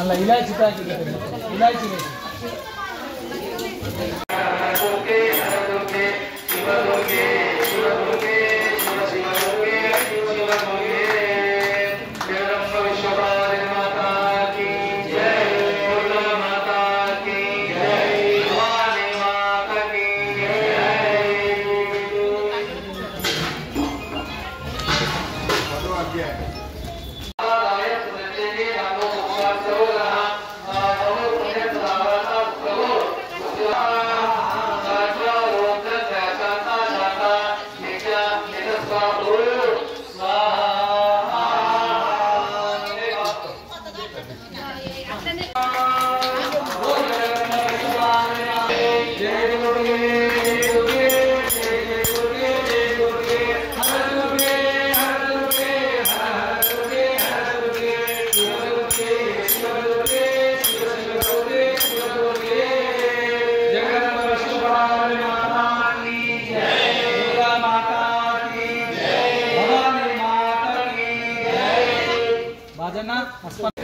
అందులో ఇలాచి ప్యాకెట్ ఇలాచి వేసి బాజన్న హస్బెండ్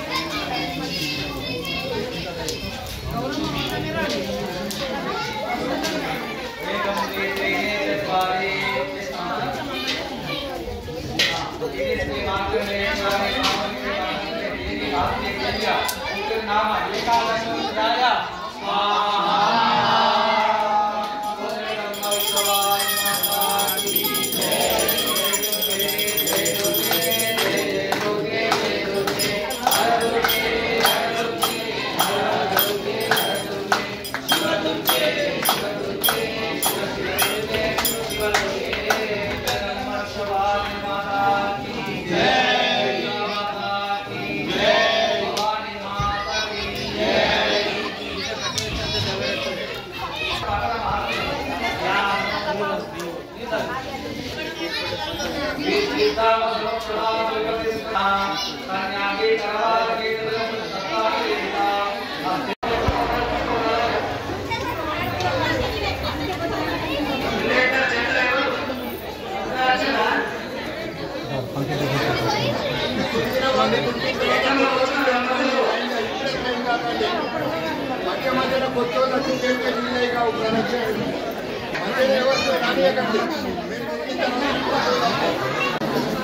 మధ్య మధ్యలో కొత్త వాళ్ళు వచ్చి చేస్తే వీళ్ళే కావు ప్రదక్షిణ. మధ్యలో ఎవరితో రానియకండి. మీరు తిరిగిన తర్వాత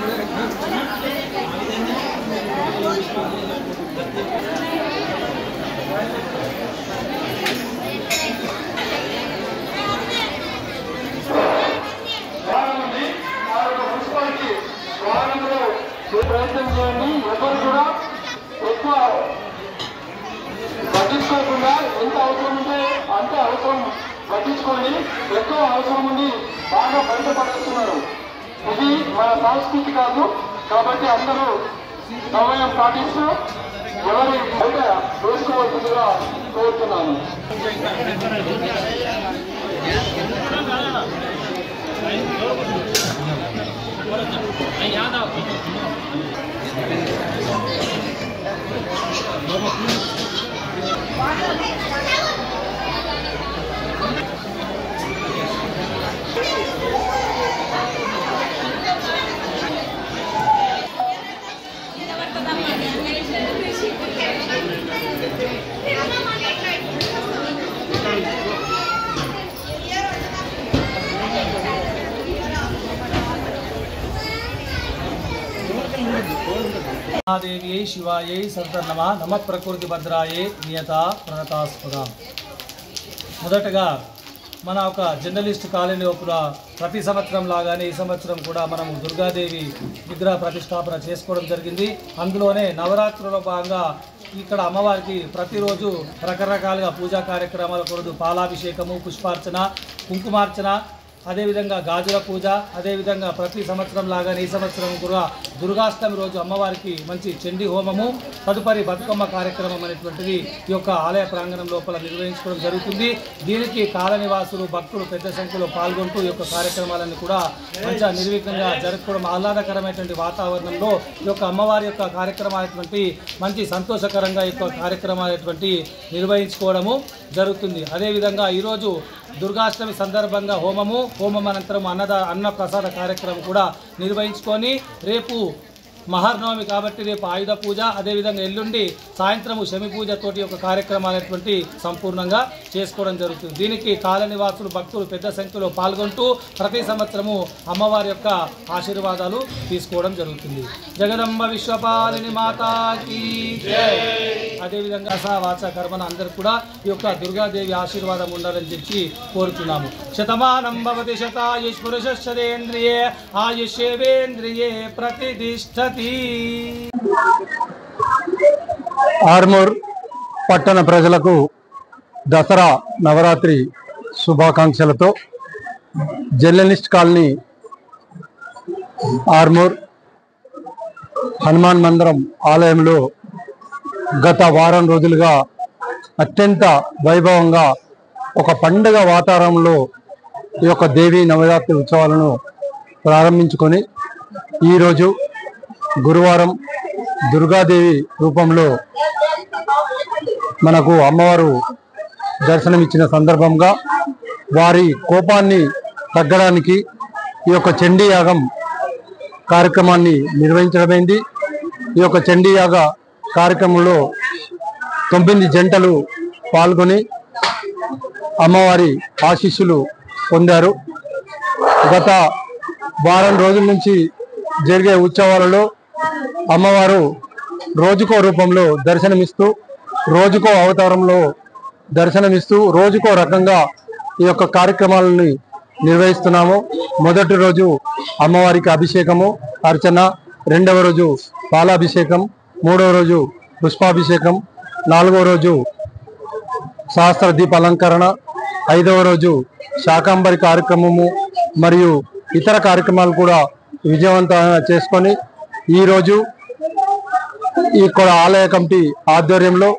వారండి ఆ యొక్క మున్సిపాలిటీ వారంలో ప్రయత్నం చేయండి ఎవరు కూడా ఎక్కువ పట్టించుకోకుండా ఎంత అవసరం ఉంటే అంత అవసరం పట్టించుకోండి ఎక్కువ అవసరం ఉండి బాగా బయటపడుతున్నారు ఇది మన సంస్కృతి కాదు కాబట్టి అందరూ సమయం పాటిస్తూ ఎవరి బయట వేసుకోవాల్సిందిగా కోరుతున్నాను మహాదేవ్యై శివాయై సర్వనమ నమ ప్రకృతి భద్రాయే నియత ప్రణతాస్పదం మొదటగా మన ఒక జర్నలిస్ట్ కాలనీ లోపల ప్రతి సంవత్సరం లాగానే ఈ సంవత్సరం కూడా మనము దుర్గాదేవి విగ్రహ ప్రతిష్టాపన చేసుకోవడం జరిగింది అందులోనే నవరాత్రుల భాగంగా ఇక్కడ అమ్మవారికి ప్రతిరోజు రకరకాలుగా పూజా కార్యక్రమాల కొరకు పాలాభిషేకము పుష్పార్చన కుంకుమార్చన అదేవిధంగా గాజుల పూజ అదేవిధంగా ప్రతి సంవత్సరం లాగానే ఈ సంవత్సరం కూడా దుర్గాష్టమి రోజు అమ్మవారికి మంచి చండీ హోమము తదుపరి బతుకమ్మ కార్యక్రమం అనేటువంటిది ఈ యొక్క ఆలయ ప్రాంగణం లోపల నిర్వహించుకోవడం జరుగుతుంది దీనికి కాలనివాసులు భక్తులు పెద్ద సంఖ్యలో పాల్గొంటూ ఈ యొక్క కార్యక్రమాలను కూడా మంచిగా నిర్విఘ్నంగా జరుపుకోవడం ఆహ్లాదకరమైనటువంటి వాతావరణంలో ఈ యొక్క అమ్మవారి యొక్క కార్యక్రమాలటువంటి మంచి సంతోషకరంగా ఈ యొక్క కార్యక్రమాలటువంటి నిర్వహించుకోవడము జరుగుతుంది అదేవిధంగా ఈరోజు దుర్గాష్టమి సందర్భంగా హోమము హోమం అనంతరం అన్నద అన్న ప్రసాద కార్యక్రమం కూడా నిర్వహించుకొని రేపు మహర్నవమి కాబట్టి రేపు ఆయుధ పూజ అదేవిధంగా ఎల్లుండి సాయంత్రము శమి పూజ తోటి ఒక కార్యక్రమం అనేటువంటి సంపూర్ణంగా చేసుకోవడం జరుగుతుంది దీనికి కాల నివాసులు భక్తులు పెద్ద సంఖ్యలో పాల్గొంటూ ప్రతి సంవత్సరము అమ్మవారి యొక్క ఆశీర్వాదాలు తీసుకోవడం జరుగుతుంది జగదంబ విశ్వపాలిని మాతాకి అదేవిధంగా సా వాచ కర్మన అందరూ కూడా ఈ యొక్క దుర్గాదేవి ఆశీర్వాదం ఉండాలని చెప్పి కోరుతున్నాము శతమానం భవతి శతాయుష్ పురుషేంద్రియే ఆయుష్యేవేంద్రియే ప్రతిష్టతి ఆర్మూర్ పట్టణ ప్రజలకు దసరా నవరాత్రి శుభాకాంక్షలతో జర్నలిస్ట్ కాలనీ ఆర్మూర్ హనుమాన్ మందిరం ఆలయంలో గత వారం రోజులుగా అత్యంత వైభవంగా ఒక పండుగ వాతావరణంలో ఈ యొక్క దేవీ నవరాత్రి ఉత్సవాలను ప్రారంభించుకొని ఈరోజు గురువారం దుర్గాదేవి రూపంలో మనకు అమ్మవారు దర్శనమిచ్చిన సందర్భంగా వారి కోపాన్ని తగ్గడానికి ఈ యొక్క చండీ యాగం కార్యక్రమాన్ని నిర్వహించడమైంది ఈ యొక్క చండీ యాగ కార్యక్రమంలో తొమ్మిది జంటలు పాల్గొని అమ్మవారి ఆశీస్సులు పొందారు గత వారం రోజుల నుంచి జరిగే ఉత్సవాలలో అమ్మవారు రోజుకో రూపంలో దర్శనమిస్తూ రోజుకో అవతారంలో దర్శనమిస్తూ రోజుకో రకంగా ఈ యొక్క కార్యక్రమాలని నిర్వహిస్తున్నాము మొదటి రోజు అమ్మవారికి అభిషేకము అర్చన రెండవ రోజు పాలాభిషేకం మూడవ రోజు పుష్పాభిషేకం నాలుగవ రోజు సహస్ర దీప అలంకరణ ఐదవ రోజు శాకాంబరి కార్యక్రమము మరియు ఇతర కార్యక్రమాలు కూడా విజయవంతంగా చేసుకొని ఈరోజు ఇక్కడ ఆలయ కమిటీ ఆధ్వర్యంలో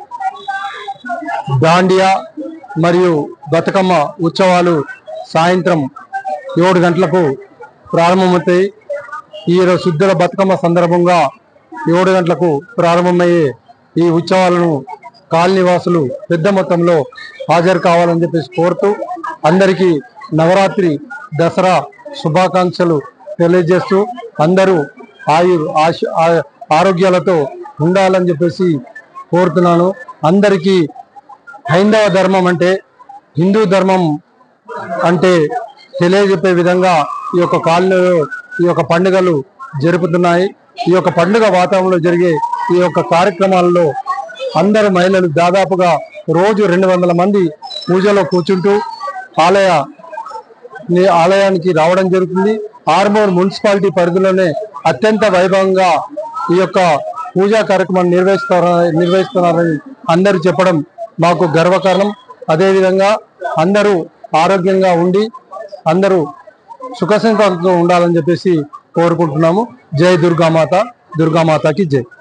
దాండియా మరియు బతుకమ్మ ఉత్సవాలు సాయంత్రం ఏడు గంటలకు ప్రారంభమవుతాయి ఈ రోజు శుద్ధుల బతుకమ్మ సందర్భంగా ఏడు గంటలకు ప్రారంభమయ్యే ఈ ఉత్సవాలను కాలనీవాసులు పెద్ద మొత్తంలో హాజరు కావాలని చెప్పేసి కోరుతూ అందరికీ నవరాత్రి దసరా శుభాకాంక్షలు తెలియజేస్తూ అందరూ ఆయు ఆశ ఆ- ఆరోగ్యాలతో ఉండాలని చెప్పేసి కోరుతున్నాను అందరికీ హైందవ ధర్మం అంటే హిందూ ధర్మం అంటే తెలియజెప్పే విధంగా ఈ యొక్క కాలనీలో ఈ యొక్క పండుగలు జరుపుతున్నాయి ఈ యొక్క పండుగ వాతావరణంలో జరిగే ఈ యొక్క కార్యక్రమాలలో అందరు మహిళలు దాదాపుగా రోజు రెండు వందల మంది పూజలో కూర్చుంటూ ఆలయ ని ఆలయానికి రావడం జరుగుతుంది ఆర్మూర్ మున్సిపాలిటీ పరిధిలోనే అత్యంత వైభవంగా ఈ యొక్క పూజా కార్యక్రమాన్ని నిర్వహిస్తారా నిర్వహిస్తున్నారని అందరూ చెప్పడం మాకు గర్వకారణం అదేవిధంగా అందరూ ఆరోగ్యంగా ఉండి అందరూ సుఖ సంతోషంతో ఉండాలని చెప్పేసి కోరుకుంటున్నాము జై దుర్గామాత దుర్గామాతకి జై